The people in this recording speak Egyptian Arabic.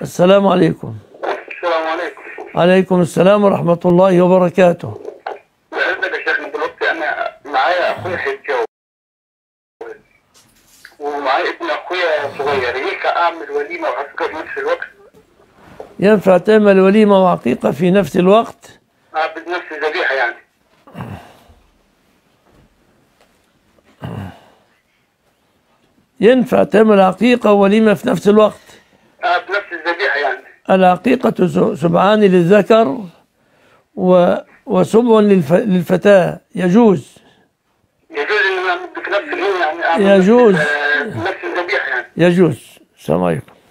السلام عليكم السلام عليكم عليكم السلام ورحمة الله وبركاته بإذنك يا شيخنا دلوقتي أنا معايا أخويا هيتجوز ومعايا ابن أخويا صغير هيك أعمل وليمة وعسكر في نفس الوقت ينفع تعمل وليمة وعقيقة في نفس الوقت أعبد نفس ذبيحة يعني ينفع تعمل عقيقة ووليمة في نفس الوقت أعبد نفس الذبيحة يعني العقيقة س- سبعان للذكر و وسبع للف... للفتاة يجوز يجوز إن أنا أعمل في نفس اليوم يعني أعمل يجوز. نفس, آه، نفس الذبيحة يعني يجوز السلام عليكم